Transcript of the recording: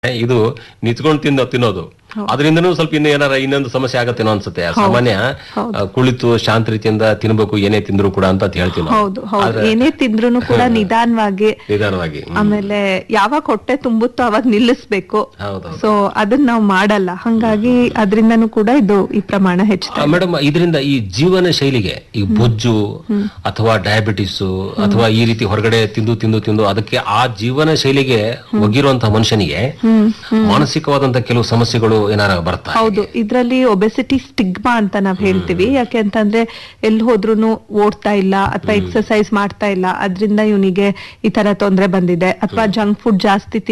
ಇದು ನಿಂತ್ಕೊಂಡು ತಿನ್ನೋ ತಿನ್ನೋದು ಅದರಿಂದನೂ ಸ್ವಲ್ಪ ಇನ್ನು ಏನಾರ ಇನ್ನೊಂದು ಸಮಸ್ಯೆ ಆಗತ್ತೇನೋ ಅನ್ಸುತ್ತೆ ಸಾಮಾನ್ಯ ಆ, ಕುಳಿತು ಶಾಂತ ರೀತಿಯಿಂದ ತಿನ್ಬೇಕು ಏನೇ ತಿಂದ್ರು ಕೂಡ ಅಂತ ಹೇಳ್ತೀವಿ ನಾವು. ಹೌದು ಹೌದು ಏನೇ ತಿಂದ್ರು ಕೂಡ ನಿಧಾನವಾಗಿ ನಿಧಾನವಾಗಿ ಹ್ಮ್. ಆಮೇಲೆ ಯಾವಾಗ ಹೊಟ್ಟೆ ತುಂಬುತ್ತೋ ಅವಾಗ ನಿಲ್ಲಿಸ್ಬೇಕು ಹೌದು ಸೊ ಅದನ್ನ ನಾವು ಮಾಡಲ್ಲ ಹಂಗಾಗಿ ಅದರಿಂದನೂ ಕೂಡ ಇದು ಈ ಪ್ರಮಾಣ ಹೆಚ್ಚುತ್ತೆ ಮೇಡಮ್ ಇದರಿಂದ ಈ ಜೀವನ ಶೈಲಿಗೆ ಈ ಬೊಜ್ಜು ಅಥವಾ ಡಯಾಬಿಟಿಸ್ ಅಥವಾ ಈ ರೀತಿ ಹೊರಗಡೆ ತಿಂದು ತಿಂದು ತಿಂದು ಅದಕ್ಕೆ ಆ ಜೀವನ ಶೈಲಿಗೆ ಒಗಿರುವಂತಹ ಮನುಷ್ಯನಿಗೆ ಮಾನಸಿಕವಾದಂತ ಕೆಲವು ಸಮಸ್ಯೆಗಳು ಏನಾರ ಬರ್ತಾ ಹೌದು ಇದ್ರಲ್ಲಿ ಒಬೆಸಿಟಿ ಸ್ಟಿಗ್ಮಾ ಅಂತ ನಾವ್ ಹೇಳ್ತೀವಿ ಯಾಕೆ ಅಂತಂದ್ರೆ ಎಲ್ಲಿ ಹೋದ್ರುನು ಓಡ್ತಾ ಇಲ್ಲ ಅಥವಾ ಎಕ್ಸರ್ಸೈಸ್ ಮಾಡ್ತಾ ಇಲ್ಲ ಅದ್ರಿಂದ ಇವನಿಗೆ ಈ ತರ ತೊಂದ್ರೆ ಬಂದಿದೆ ಅಥವಾ ಜಂಕ್ ಫುಡ್ ಜಾಸ್ತಿ